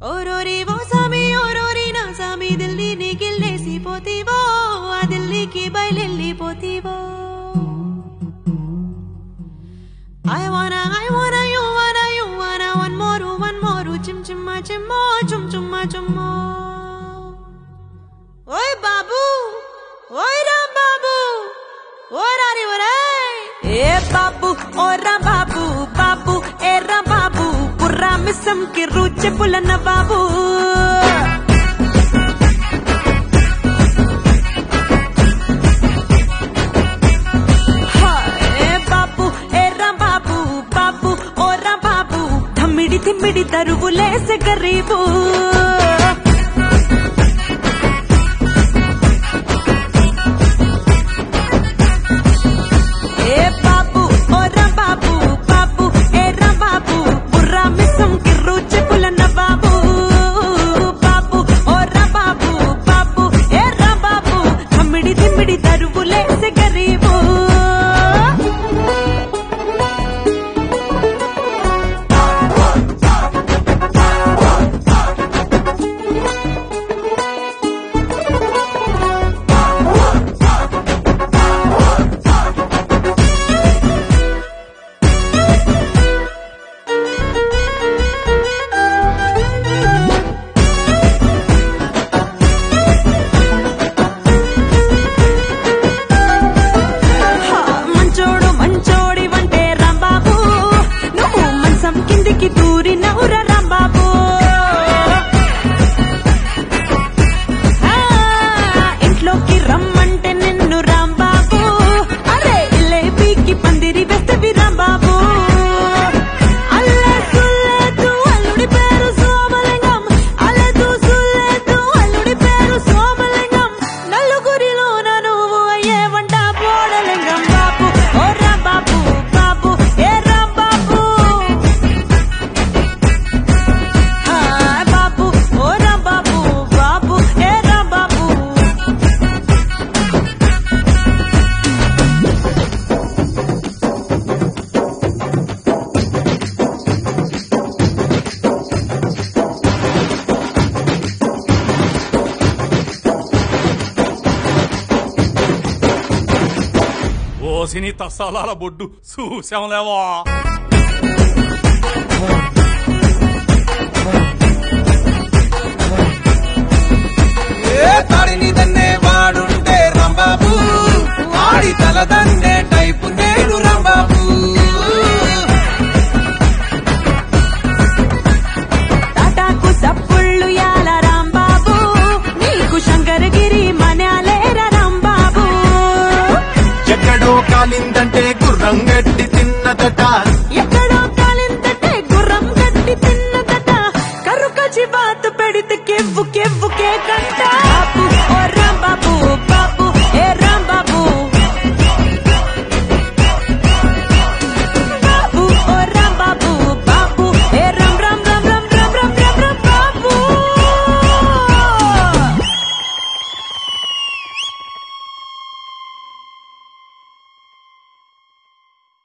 ఓరోరి ఓ సామి ఓరోరి నా సామి ఢిల్లీని గిల్లేసిపోతీవో ఆ ఢిల్లీకి బయలెళ్ళిపోతీవో I wanna, I wanna, you wanna, you wanna, one more, one more, chim chimma chimmo, chum chumma chummo. ఓయ్ బాబు ఓయ్ రామ్ బాబు ఓ రాని ఒరేయ్ ఏ బాబు ఓ రామ్ బాబు బాబు ఏ రామ్ బాబు పుర్రా మిస్సం కి రుచి పులన్న బాబు ఏ బాబు ఏ రామ్ బాబు బాబు ఓ రామ్ బాబు థమ్మిడి తిమ్మిడి తరువులేసే గరీబు ఏ బాబు ఓ రామ్ బాబు బాబు ఏ రామ్ బాబు బుర్రా మిస్సం కి రుచి పులన్న బాబు బాబు ఓ రామ్ బాబు బాబు ఏ రామ్ బాబు థమ్మిడి తిమ్మిడి తరువులేసే గరీబు హా, మంచోడు మంచోడి వంటే రాంబాబు నువ్వు మంచం కిందికి దూరి నవ్వుర రాంబాబు ఆ, ఇంట్లోకి రమ్మంటే నిన్ను రాంబాబు అరే ఇల్లేబీకి పందిరి వేస్తవి రాంబాబు అల్లే సుల్లేదు అల్లుడి పేరు సోమలింగం అల్లెదు సుల్లేదు అల్లుడి పేరు సోమలింగం నలుగురిలోన నువ్వు అయ్యే వంట బోడలింగం బాబు ఓ రాంబాబు బాబు ఏ రాంబాబు ఆ, బాబు ఓ రాంబాబు బాబు ఏ రాంబాబు ఓసిని తస్సాలాల బొడ్డు చూసాంలేవా ఏ తాడిని దన్నే వాడుంటే రంబాబు ఆడి తల దన్నే టైపు నేను రంబాబు టాటాకు సప్పుళ్ళు యాల రాంబాబు నీకు శంకరగిరి మనాలేర రాంబాబు ఎక్కడో కాలిందంటే గుర్రం గట్టి తిన్నదట